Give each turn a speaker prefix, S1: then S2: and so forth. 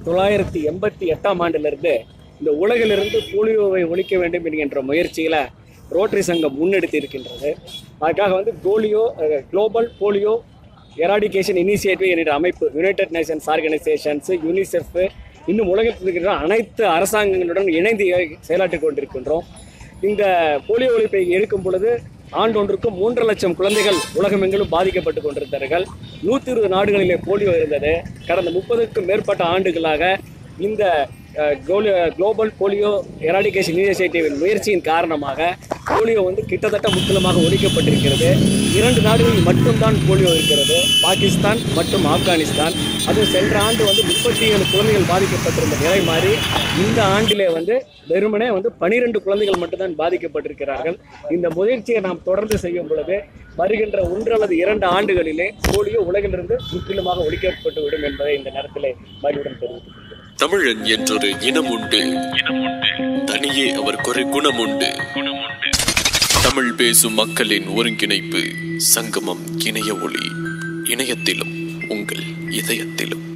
S1: தொள்ளாயிரத்தி எண்பத்தி எட்டாம் ஆண்டிலிருந்து இந்த உலகிலிருந்து போலியோவை ஒழிக்க வேண்டும் என்கின்ற முயற்சியில் ரோட்டரி சங்கம் முன்னெடுத்து இருக்கின்றது அதுக்காக வந்து polio global polio eradication initiative என்ற அமைப்பு யுனைடெட் நேஷன்ஸ் ஆர்கனைசேஷன்ஸ் யூனிசெஃப் இன்னும் உலகத்தில் இருக்கிற அனைத்து அரசாங்கங்களுடன் இணைந்து செயலாற்றிக் கொண்டிருக்கின்றோம் இந்த போலியோ ஒழிப்பை எடுக்கும் பொழுது ஆண்டொன்றுக்கு மூன்று லட்சம் குழந்தைகள் உலகமெங்கிலும் பாதிக்கப்பட்டு கொண்டிருந்தார்கள் நூற்றி இருபது நாடுகளிலே போலியோ இருந்தது கடந்த முப்பதுக்கும் மேற்பட்ட ஆண்டுகளாக இந்த அஹ், கோலி- குளோபல் போலியோ எராடிகேஷன் இனிஷியேட்டிவின் முயற்சியின் காரணமாக போலியோ வந்து கிட்டத்தட்ட முற்றிலுமாக ஒழிக்கப்பட்டிருக்கிறது இரண்டு நாடுகளில் மட்டும்தான் போலியோ இருக்கிறது பாகிஸ்தான் மற்றும் ஆப்கானிஸ்தான் அதுவும் சென்ற ஆண்டு வந்து முப்பத்தி ஏழு குழந்தைகள் பாதிக்கப்பட்டிருந்த நிலை மாறி இந்த ஆண்டிலே வந்து வெறுமனே வந்து பனிரெண்டு குழந்தைகள் மட்டும்தான் பாதிக்கப்பட்டிருக்கிறார்கள் இந்த முயற்சியை நாம் தொடர்ந்து செய்யும் பொழுது வருகின்ற ஒன்று அல்லது இரண்டு ஆண்டுகளிலே போலியோ உலகிலிருந்து முற்றிலுமாக ஒழிக்கப்பட்டு விடும் என்பதை இந்த நேரத்திலே மகிழ்வுடன் தெரிவித்துக்
S2: தமிழன் என்றொரு இனம் உண்டு தனியே அவர் குறை குணம் உண்டு தமிழ் பேசும் மக்களின் ஒருங்கிணைப்பு சங்கமம் இணைய ஒளி இணையத்திலும் உங்கள் இதயத்திலும்